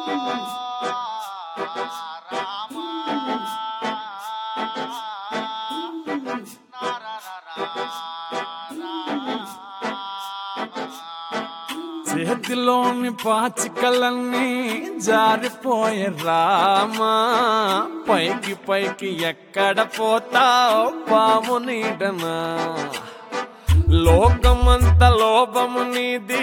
చేతిలోని పాచికలన్నీ జారిపోయే రామా పైకి పైకి ఎక్కడ పోతావు పాము నీడనా లోకమంత లోపము నీది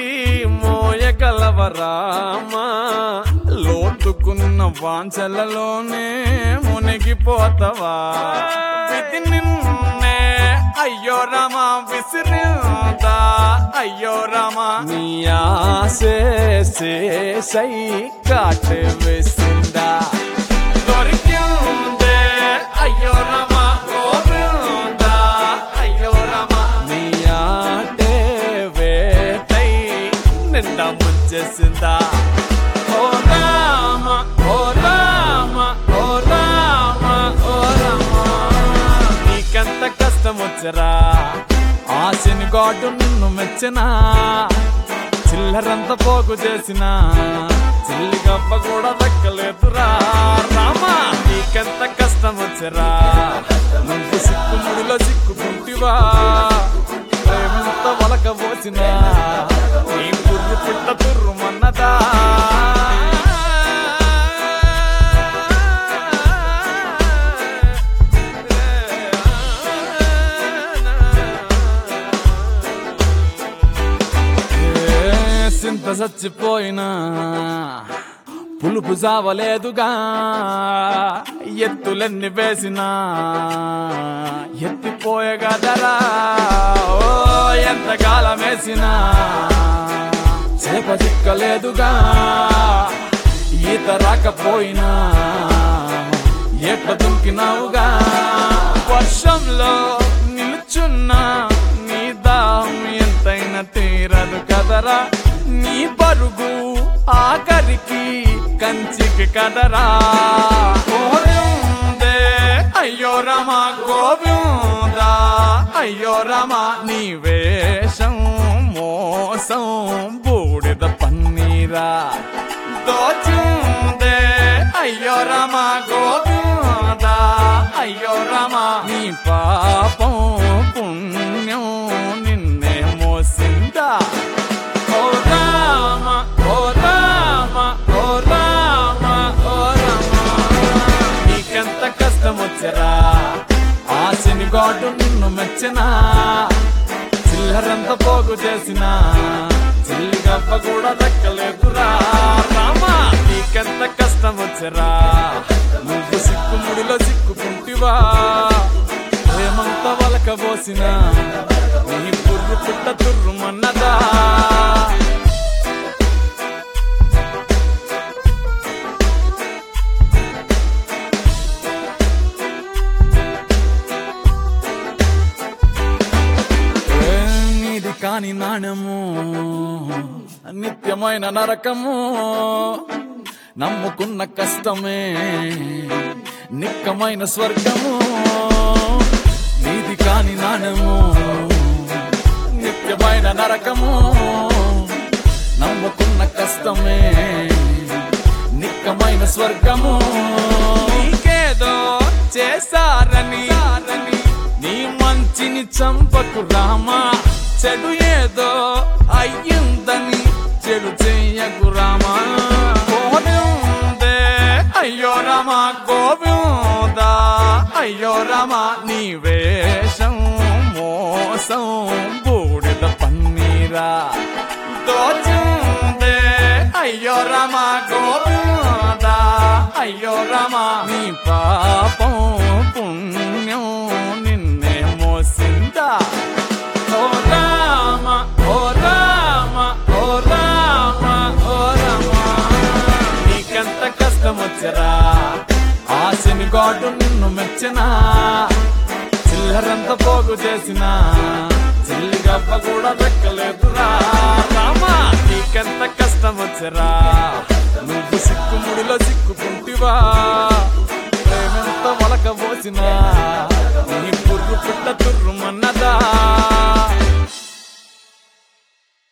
మోయగలవరామా లోతుకున్న వాంచలలోనే మునిగిపోతావా విధి నిన్నే అయ్యో రామా విసిరిందా అయ్యో రామా నీ ఆసే సై కాటే వేసిందా దొరికిందే అయ్యో రామా గోవిందా అయ్యో రామా నీ ఆటే వేటై నిండా ముంచేసిందా ఓ రామ ఓ రామ ఓ రామ ఓ రామ నీకెంత కష్టం వచ్చరా ఆశని గాడు నిన్ను మెచ్చనా చిల్లరంత పోగు చేసిన చిల్లి గప్ప కూడా దక్కలేదురా రామా నీకెంత కష్టం వచ్చరా నువ్వు సిక్కుముడిలో చిక్కుకుంటివా ప్రేమంత వలకబోసిన నీ పుర్రు పుట్ట తుర్రుమన్నదా ఏ సింత చచ్చిపోయినా పులుపు చావలేదుగా ఎత్తులన్నీ వేసినా ఎత్తిపోయగదరా ఓ ఎంత కాలం వేసినా చేప చిక్కలేదుగా ఈత రాకపోయినా ఎట్ల దుంకినావుగా వర్షంలో నిలుచున్నా నీ దాహం ఎంతైనా తీరదు కదరా నీ పరుగు ఆఖరికి కంచికి కదరా గోవిందే అయ్యో రమ గోవిందా అయ్యో రమ నీ వేషం మోసం బూడిద పన్నీరా దోచుందే అయ్యో రమ గోవిందా అయ్యో రమ నీ పాపం పుణ్యం నిన్నే మోసిందా ఓ రామ ఓ రామ ఓ రామ ఓ రామ నీకెంత కష్టం వచ్చరా ఆశని గాడు నిన్ను మెచ్చనా చిల్లరంత పోగు చేసిన చిల్లి గప్ప కూడా దక్కలేదురా రామా నీకెంత కష్టం వచ్చరా నువ్వు సిక్కుముడిలో సిక్కుకుంటివా ప్రేమంత వలకబోసిన నీ పుర్రు పుట్ట తుర్రుమన్నదా ఏ నీది కాని నాణము నిత్యమైన నరకము నమ్ముకున్న కష్టమే నిక్కమైన స్వర్గము నీది కాని నాణము నిత్యమైన నరకము నమ్ముకున్న కష్టమే నిక్కమైన స్వర్గము నీకేదో చేశారని నీ మంచిని చంపకు రామా చెడు ఏదో అయ్యిందని చెడు చెయ్యకు రామా గోవిందే అయ్యో రామా గోవిందా అయ్యో రామా నీ వేషం మోసం బూడిద పన్నీరా దోచుందే అయ్యో రామా గోవిందా అయ్యో రామా నీ పాపం పుణ్యం నిన్నే మోసిందా ఓ రామ ఓ రామ ఓ రామ ఓ రామ నీకెంత కష్టం వచ్చరా ఆశని గాడు నిన్ను మెచ్చనా చిల్లరంత పోగు చేసిన చిల్లి గప్ప కూడా దక్కలేదురా